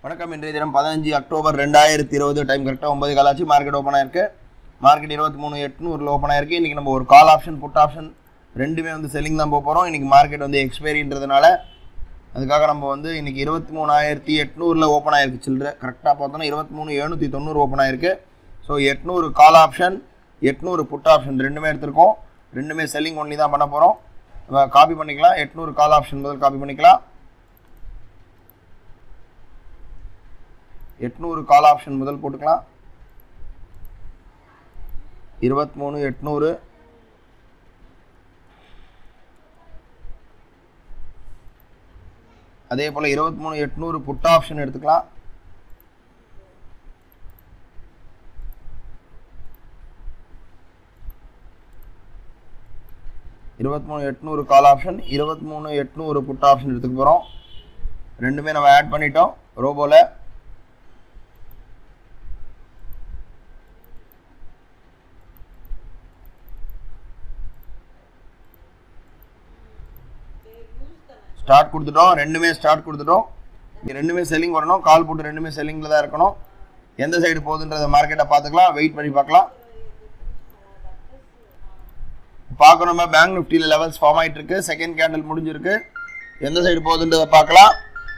வணக்கம் இன்றைய தினம் பதினஞ்சு அக்டோபர் ரெண்டாயிரத்தி இருபது டைம் கரெக்டாக ஒன்பது காலாச்சு மார்க்கெட் ஓப்பன் ஆயிருக்கு மார்க்கெட் இருபத்தி மூணு எட்நூறில் ஓப்பன் ஆயிருக்கு இன்றைக்கி நம்ம ஒரு கால் ஆப்ஷன் புட் ஆப்ஷன் ரெண்டுமே வந்து செல்லிங் தான் போக போகிறோம் இன்றைக்கி மார்க்கெட் வந்து எக்ஸ்பைரின்றதுனால அதுக்காக நம்ம வந்து இன்றைக்கி இருபத்தி மூணாயிரத்தி எட்நூறில் ஓப்பன் ஆயிருக்கு சில்லற கரெக்டாக பார்த்தோன்னா இருபத்தி மூணு எழுநூற்றி தொண்ணூறு ஓப்பன் ஆயிருக்கு ஸோ எட்நூறு கால் ஆப்ஷன் எட்நூறு புட் ஆப்ஷன் ரெண்டுமே எடுத்திருக்கோம் ரெண்டுமே செல்லிங் ஒன்லி தான் பண்ண போகிறோம் காப்பி பண்ணிக்கலாம் எட்நூறு கால் ஆப்ஷன் முதல் காப்பி பண்ணிக்கலாம் எட்நூறு கால் ஆப்ஷன் முதல் போட்டுக்கலாம் இருபத்தி மூணு எட்நூறு அதே போல் இருபத்தி மூணு எட்நூறு புட் ஆப்ஷன் எடுத்துக்கலாம் இருபத்தி மூணு எட்நூறு கால் ஆப்ஷன் இருபத்தி மூணு எட்நூறு புட் ஆப்ஷன் எடுத்துக்க போகிறோம் ரெண்டுமே நம்ம ஆட் பண்ணிட்டோம் ரோபோவில் ஸ்டார்ட் கொடுத்துட்டோம் ரெண்டுமே ஸ்டார்ட் கொடுத்துட்டோம் இது ரெண்டுமே செல்லிங் வரணும் கால் போட்டு ரெண்டுமே செல்லிங்கில் தான் இருக்கணும் எந்த சைடு போகுதுன்றத மார்க்கெட்டை பார்த்துக்கலாம் வெயிட் பண்ணி பார்க்கலாம் பார்க்கணும் நம்ம பேங்க் நிஃப்டியில் லெவல்ஸ் ஃபார்ம் ஆகிட்டு இருக்கு செகண்ட் கேண்டில் முடிஞ்சிருக்கு எந்த சைடு போகுதுன்றதை பார்க்கலாம்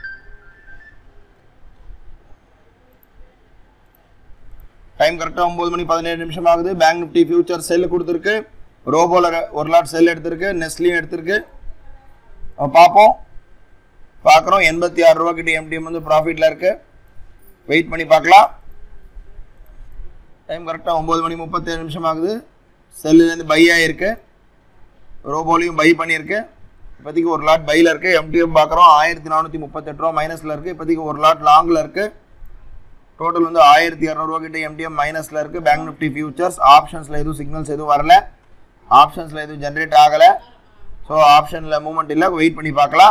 டைம் கரெக்டாக ஒம்பது மணி பதினேழு நிமிஷம் ஆகுது பேங்க் நிஃப்டி ஃபியூச்சர் செல் கொடுத்துருக்கு ரோபோவில் ஒரு லாட் செல் எடுத்திருக்கு நெஸ்லியும் எடுத்திருக்கு நம்ம பார்ப்போம் பார்க்குறோம் எண்பத்தி ஆறு ரூபா கிட்ட எம்டிஎம் வந்து ப்ராஃபிட்டில் இருக்கு வெயிட் பண்ணி பார்க்கலாம் டைம் கரெக்டாக ஒம்பது மணி முப்பத்தேழு நிமிஷம் ஆகுது செல்லுலேருந்து பை ஆகிருக்கு ரோபோலையும் பை பண்ணியிருக்கு இப்போதைக்கு ஒரு லாட் பையில் இருக்குது எம்டிஎம் பார்க்குறோம் ஆயிரத்தி நானூற்றி முப்பத்தெட்டு ரூபா மைனஸில் இருக்குது இப்போதைக்கு ஒரு லாட் லாங்கில் இருக்குது டோட்டல் வந்து ஆயிரத்தி இரநூறுவா கிட்ட எம்டிஎம் மைனஸில் இருக்குது பேங்க் நிஃப்டி ஃபியூச்சர்ஸ் ஆப்ஷன்ஸில் எதுவும் சிக்னல்ஸ் எதுவும் வரல ஆப்ஷன்ஸில் எதுவும் ஜென்ரேட் ஆகலை ஸோ ஆப்ஷனில் மூமெண்ட் இல்லை வெயிட் பண்ணி பார்க்கலாம்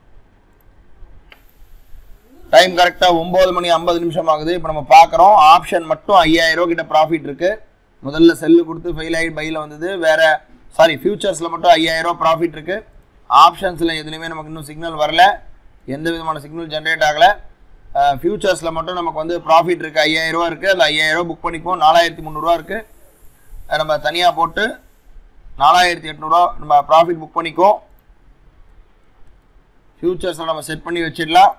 டைம் கரெக்டாக ஒம்பது மணி ஐம்பது நிமிஷம் ஆகுது இப்போ நம்ம பார்க்குறோம் ஆப்ஷன் மட்டும் ஐயாயிரம் ரூபா கிட்ட ப்ராஃபிட் இருக்குது முதல்ல செல்லு கொடுத்து ஃபெயில் ஆகி பையில் வந்தது வேற சாரி ஃபியூச்சர்ஸில் மட்டும் ஐயாயிரம் ரூபா ப்ராஃபிட் இருக்குது ஆப்ஷன்ஸில் எதுலையுமே நமக்கு இன்னும் சிக்னல் வரல எந்த விதமான சிக்னல் ஜென்ரேட் ஆகலை ஃபியூச்சர்ஸில் மட்டும் நமக்கு வந்து ப்ராஃபிட் இருக்குது ஐயாயிரம் ரூபா இருக்குது அந்த ஐயாயிரம் ரூபா புக் பண்ணிக்குவோம் நாலாயிரத்தி முந்நூறுரூவா இருக்குது நம்ம தனியாக போட்டு நாலாயிரத்தி எட்நூறுவா நம்ம ப்ராஃபிட் புக் பண்ணிக்கோ ஃபியூச்சர்ஸில் நம்ம செட் பண்ணி வச்சிடலாம்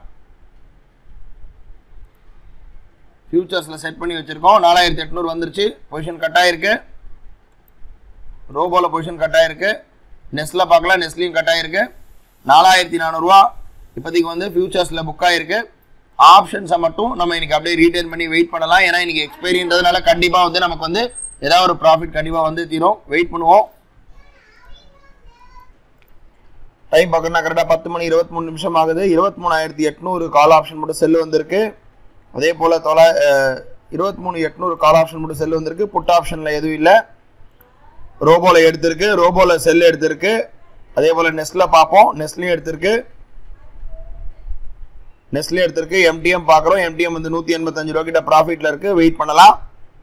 ஃபியூச்சர்ஸில் செட் பண்ணி வச்சுருக்கோம் நாலாயிரத்தி எட்நூறு வந்துருச்சு பொசிஷன் கட் ஆகிருக்கு ரோபோவில் பொசிஷன் கட் ஆகிருக்கு நெஸ்ட்டில் பார்க்கலாம் நெஸ்ட்லையும் கட் ஆகிருக்கு நாலாயிரத்தி நானூறுரூவா இப்போதைக்கு வந்து ஃபியூச்சர்ஸில் புக் ஆகிருக்கு ஆப்ஷன்ஸை மட்டும் நம்ம இன்னைக்கு அப்படியே ரீட்டைன் பண்ணி வெயிட் பண்ணலாம் ஏன்னா இன்னைக்கு எக்ஸ்பைரின்றதுனால கண்டிப்பாக வந்து நமக்கு வந்து ஏதாவது ஒரு ப்ராஃபிட் கண்டிப்பாக வந்து தீரும் வெயிட் பண்ணுவோம் டைம் பார்க்கணும்னா கரெக்டாக பத்து மணி இருபத்தி மூணு நிமிஷம் ஆகுது இருபத்தி மூணாயிரத்தி எட்நூறு கால் ஆப்ஷன் மட்டும் செல்லு வந்திருக்கு அதே போல் தொலை இருபத்தி மூணு எட்நூறு கால் ஆப்ஷன் மட்டும் செல்லு வந்திருக்கு புட் ஆப்ஷனில் எதுவும் இல்லை ரோபோவில் எடுத்திருக்கு ரோபோவில் செல் எடுத்திருக்கு அதே போல் நெஸ்ட்டில் பார்ப்போம் நெஸ்ட்லையும் எடுத்திருக்கு நெஸ்ட்லையும் எடுத்திருக்கு எம்டிஎம் பார்க்குறோம் எம்டிஎம் வந்து நூற்றி எண்பத்தஞ்சு ரூபா கிட்ட ப்ராஃபிட்டில் இருக்குது வெயிட் பண்ணலாம்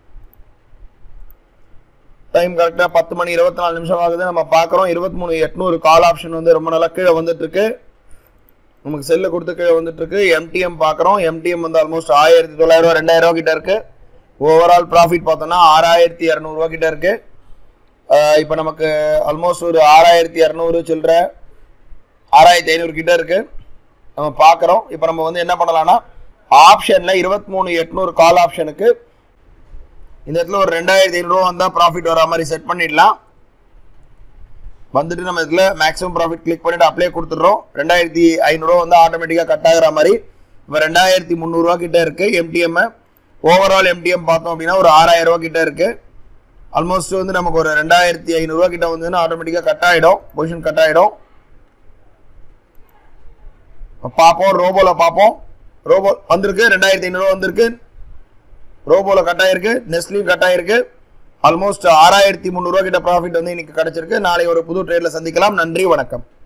டைம் கரெக்டாக பத்து மணி இருபத்தி நாலு நிமிஷம் ஆகுது நம்ம பார்க்குறோம் இருபத்தி மூணு எட்நூறு கால் ஆப்ஷன் வந்து ரொம்ப நல்லா கீழே வந்துட்டு இருக்கு நமக்கு செல்ல கொடுத்து கீழே வந்துட்டு இருக்கு எம்டிஎம் பார்க்குறோம் எம்டிஎம் வந்து ஆல்மோஸ்ட் ஆயிரத்தி தொள்ளாயிரம் ரூபா ரெண்டாயிரம் ரூபா கிட்ட இருக்கு ஓவரால் ப்ராஃபிட் பார்த்தோம்னா ஆறாயிரத்தி இரநூறுவா கிட்ட இருக்கு இப்போ நமக்கு ஆல்மோஸ்ட் ஒரு ஆறாயிரத்தி இரநூறு சில்லற ஆறாயிரத்தி ஐநூறு கிட்ட இருக்கு நம்ம பார்க்குறோம் இப்போ நம்ம வந்து என்ன பண்ணலாம்னா ஆப்ஷனில் இருபத்தி மூணு எட்நூறு கால் ஆப்ஷனுக்கு இந்த இடத்துல ஒரு ரெண்டாயிரத்தி ஐநூறுரூவா வந்தால் ப்ராஃபிட் வர மாதிரி செட் பண்ணிடலாம் வந்துட்டு நம்ம இதில் மேக்ஸிமம் ப்ராஃபிட் கிளிக் பண்ணிட்டு அப்ளை கொடுத்துட்றோம் ரெண்டாயிரத்தி ஐநூறுரூவா வந்து ஆட்டோமேட்டிக்காக கட் ஆகிற மாதிரி இப்போ ரெண்டாயிரத்தி முந்நூறுரூவா கிட்ட இருக்குது எம்டிஎம் ஓவரால் எம்டிஎம் பார்த்தோம் அப்படின்னா ஒரு ஆறாயிரம் ரூபா கிட்ட இருக்குது ஆல்மோஸ்ட் வந்து நமக்கு ஒரு ரெண்டாயிரத்தி ஐநூறுரூவா கிட்ட வந்துன்னா ஆட்டோமேட்டிக்காக கட் ஆகிடும் பொசிஷன் கட் ஆகிடும் பார்ப்போம் ரோபோவில் பார்ப்போம் ரோபோ வந்திருக்கு ரெண்டாயிரத்தி ஐநூறுரூவா வந்திருக்கு ரோபோவில் கட் ஆயிருக்கு நெஸ்ட்லையும் கட் ஆயிருக்கு ஆல்மோஸ்ட் ஆறாயிரத்தி முந்நூறுரூவா கிட்ட ப்ராஃபிட் வந்து இன்னைக்கு கிடைச்சிருக்கு நாளை ஒரு புது ட்ரேடில் சந்திக்கலாம் நன்றி வணக்கம்